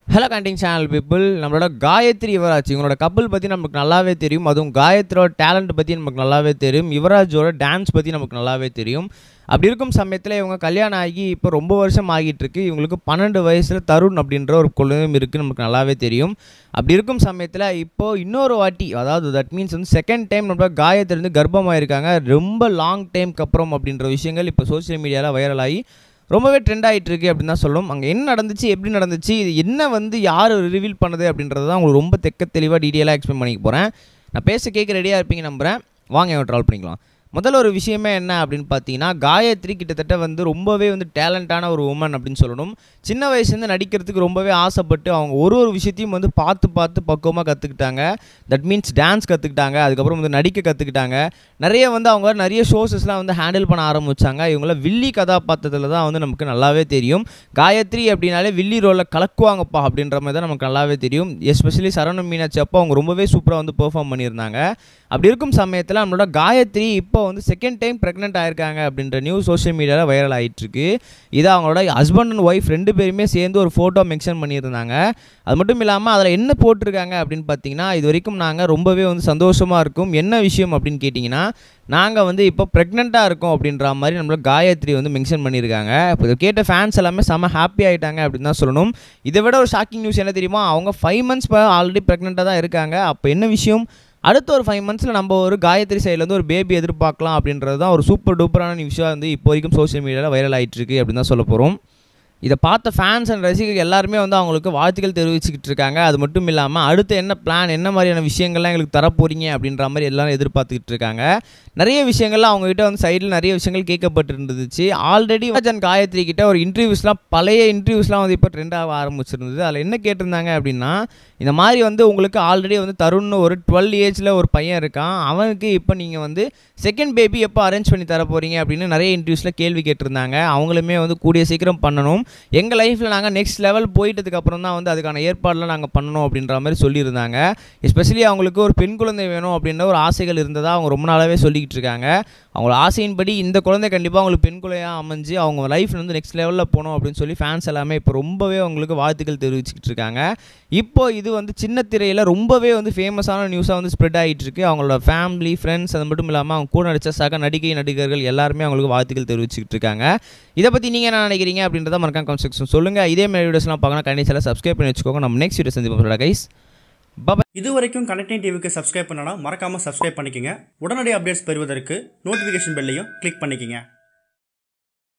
hello கண்டிங் channel people நம்மளோட காயத்ரி யுவராஜ் இவங்களோட கப்பல் பற்றி நமக்கு நல்லாவே தெரியும் அதுவும் காயத்ரியோட டேலண்ட் பற்றி நமக்கு நல்லாவே தெரியும் யுவராஜோட டான்ஸ் பற்றி நமக்கு நல்லாவே தெரியும் அப்படி இருக்கும் சமயத்தில் இவங்க கல்யாணம் ஆகி இப்போ ரொம்ப வருஷம் ஆகிட்டு இருக்கு இவங்களுக்கு பன்னெண்டு வயசில் தருண் அப்படின்ற ஒரு குழந்தையும் இருக்குது நமக்கு நல்லாவே தெரியும் அப்படி இருக்கும் சமயத்தில் இப்போ இன்னொரு வாட்டி அதாவது தட் மீன்ஸ் வந்து செகண்ட் டைம் நம்மளோட காயத்ரி வந்து கர்ப்பமாயிருக்காங்க ரொம்ப லாங் டைம்க்கு அப்புறம் அப்படின்ற விஷயங்கள் இப்போ சோஷியல் மீடியாவில் வைரல் ஆகி ரொம்பவே ட்ரெண்ட் ஆகிட்டு இருக்கு அப்படின்னு தான் சொல்லும் அங்கே என்ன நடந்துச்சு எப்படி நடந்துச்சு இது என்ன வந்து யார் ரிவீல் பண்ணது அப்படின்றது தான் உங்களுக்கு ரொம்ப தெக்க தெளிவாக டீட்டெயிலாக எக்ஸ்பிளைன் பண்ணிக்க போகிறேன் நான் பேச கேட்க ரெடியாக இருப்பீங்க நம்புகிறேன் வாங்க இவன் ட்ரால் பண்ணிக்கலாம் முதல்ல ஒரு விஷயமே என்ன அப்படின்னு பார்த்தீங்கன்னா காயத்ரி கிட்டத்தட்ட வந்து ரொம்பவே வந்து டேலண்டான ஒரு உமன் அப்படின்னு சொல்லணும் சின்ன வயசுலேருந்து நடிக்கிறதுக்கு ரொம்பவே ஆசைப்பட்டு அவங்க ஒரு ஒரு விஷயத்தையும் வந்து பார்த்து பார்த்து பக்குவமாக கற்றுக்கிட்டாங்க தட் மீன்ஸ் டான்ஸ் கற்றுக்கிட்டாங்க அதுக்கப்புறம் வந்து நடிக்க கற்றுக்கிட்டாங்க நிறைய வந்து அவங்க நிறைய ஷோஸஸ்லாம் வந்து ஹேண்டில் பண்ண ஆரம்பிச்சாங்க இவங்கள வில்லி கதாபாத்திரத்தில் தான் வந்து நமக்கு நல்லாவே தெரியும் காயத்ரி அப்படின்னாலே வில்லி ரோலில் கலக்குவாங்கப்பா அப்படின்ற மாதிரி தான் நமக்கு நல்லாவே தெரியும் எஸ்பெஷலி சரவண மீனாட்சி அப்போ அவங்க ரொம்பவே சூப்பராக வந்து பெர்ஃபார்ம் பண்ணியிருந்தாங்க அப்படி இருக்கும் சமயத்தில் நம்மளோட காயத்ரி இப்போ வந்து செகண்ட் டைம் ப்ரெக்னென்ட் ஆயிருக்காங்க அப்படின்ற நியூஸ் சோஷியல் மீடியாவில் வைரல் ஆகிட்டுருக்கு இது அவங்களோட ஹஸ்பண்ட் அண்ட் ஒய்ஃப் ரெண்டு பேருமே சேர்ந்து ஒரு ஃபோட்டோ மென்ஷன் பண்ணியிருந்தாங்க அது மட்டும் இல்லாமல் அதில் என்ன போட்டிருக்காங்க அப்படின்னு பார்த்தீங்கன்னா இது வரைக்கும் நாங்கள் ரொம்பவே வந்து சந்தோஷமாக இருக்கும் என்ன விஷயம் அப்படின்னு கேட்டிங்கன்னா நாங்கள் வந்து இப்போ ப்ரெக்னெண்ட்டாக இருக்கோம் அப்படின்ற மாதிரி நம்மளோட காயத்ரி வந்து மென்ஷன் பண்ணியிருக்காங்க இப்போ இதை கேட்ட ஃபேன்ஸ் எல்லாமே செம்ம ஹாப்பி ஆகிட்டாங்க அப்படின்னு தான் சொல்லணும் இதை விட ஒரு ஷாக்கிங் நியூஸ் என்ன தெரியுமா அவங்க ஃபைவ் மந்த்ஸ் ஆல்ரெடி ப்ரெக்னெண்ட்டாக தான் இருக்காங்க அப்போ என்ன விஷயம் அடுத்த ஒரு ஃபைவ் மந்த்ஸில் நம்ம ஒரு காயத்ரி சைட்லேருந்து ஒரு பேபி எதிர்பார்க்கலாம் அப்படின்றது தான் ஒரு சூப்பர் டூப்பரான விஷயம் வந்து இப்போ வரைக்கும் சோஷியல் மீடியாவில் வைரல் ஆகிட்டு இருக்கு அப்படின்னு தான் சொல்ல போகிறோம் இதை பார்த்த ஃபேன்ஸ் அண்ட் ரசிகர்கள் எல்லாருமே வந்து அவங்களுக்கு வாழ்த்துக்கள் தெரிவிச்சுக்கிட்டு இருக்காங்க அது மட்டும் இல்லாமல் அடுத்து என்ன பிளான் என்ன மாதிரியான விஷயங்கள்லாம் எங்களுக்கு தரப்போறீங்க அப்படின்ற மாதிரி எல்லாரும் எதிர்பார்த்துக்கிட்டு இருக்காங்க நிறைய விஷயங்கள்லாம் அவங்ககிட்ட வந்து சைடில் நிறைய விஷயங்கள் கேட்கப்பட்டிருந்துச்சு ஆல்ரெடி அண்ட் காயத்ரி கிட்ட ஒரு இன்டர்வியூஸ்லாம் பழைய இன்டர்வியூஸ்லாம் வந்து இப்போ ட்ரெண்ட் ஆக ஆரம்பிச்சிருந்தது அதில் என்ன கேட்டிருந்தாங்க அப்படின்னா இந்த மாதிரி வந்து உங்களுக்கு ஆல்ரெடி வந்து தருண்னு ஒரு டுவெல் ஏஜில் ஒரு பையன் இருக்கான் அவனுக்கு இப்போ நீங்கள் வந்து செகண்ட் பேபி எப்போ அரேஞ்ச் பண்ணி தர போகிறீங்க அப்படின்னு நிறைய இன்டர்வியூஸில் கேள்வி கேட்டிருந்தாங்க அவங்களுமே வந்து கூடிய சீக்கிரம் பண்ணணும் எங்கள் லைஃப்பில் நாங்கள் நெக்ஸ்ட் லெவல் போயிட்டதுக்கு அப்புறம் தான் வந்து அதுக்கான ஏற்பாடுலாம் நாங்கள் பண்ணணும் அப்படின்ற மாதிரி சொல்லியிருந்தாங்க எஸ்பெஷலி அவங்களுக்கு ஒரு பெண் குழந்தை வேணும் அப்படின்ற ஒரு ஆசைகள் இருந்ததா அவங்க ரொம்ப நாளாகவே சொல்லிக்கிட்டு இருக்காங்க அவங்களோட ஆசையின்படி இந்த குழந்தை கண்டிப்பாக அவங்களுக்கு பெண் குழந்தையாக அமைஞ்சு அவங்க லைஃப்பில் வந்து நெக்ஸ்ட் லெவலில் போகணும் அப்படின்னு சொல்லி ஃபேன்ஸ் எல்லாமே இப்போ ரொம்பவே அவங்களுக்கு வாழ்த்துக்கள் தெரிவிச்சுக்கிட்டு இருக்காங்க இப்போ இது வந்து சின்ன திரையில் ரொம்பவே வந்து ஃபேமஸான நியூஸாக வந்து ஸ்ப்ரெட் ஆகிட்டு இருக்கு அவங்களோட ஃபேமிலி ஃப்ரெண்ட்ஸ் அது மட்டும் இல்லாமல் அவங்க கூட நடித்த சக நடிகை நடிகர்கள் எல்லாருமே அவங்களுக்கு வாழ்த்துக்கள் தெரிவிச்சுக்கிட்டு இருக்காங்க இதை பற்றி நீங்கள் என்ன நினைக்கிறீங்க அப்படின்றத மறக்காம கமெண்ட் செக்ஷன் சொல்லுங்கள் இதே மாதிரி வீடியோஸ்லாம் பார்க்கணும் கண்டிப்பாக சப்ஸ்கிரைப் பண்ணி வச்சுக்கோங்க நம்ம நெக்ஸ்ட் வீடியோ சந்திப்போம் கைஸ் பாய் இது வரைக்கும் கனெக்டிங் டிவிக்கு சப்ஸ்கிரைப் பண்ணனா மறக்காம சப்ஸ்கிரைப் பண்ணிக்கங்க உடனடி அப்டேட்ஸ் பெறுவதற்கு நோட்டிஃபிகேஷன் பெல்லையும் கிளிக் பண்ணிக்கங்க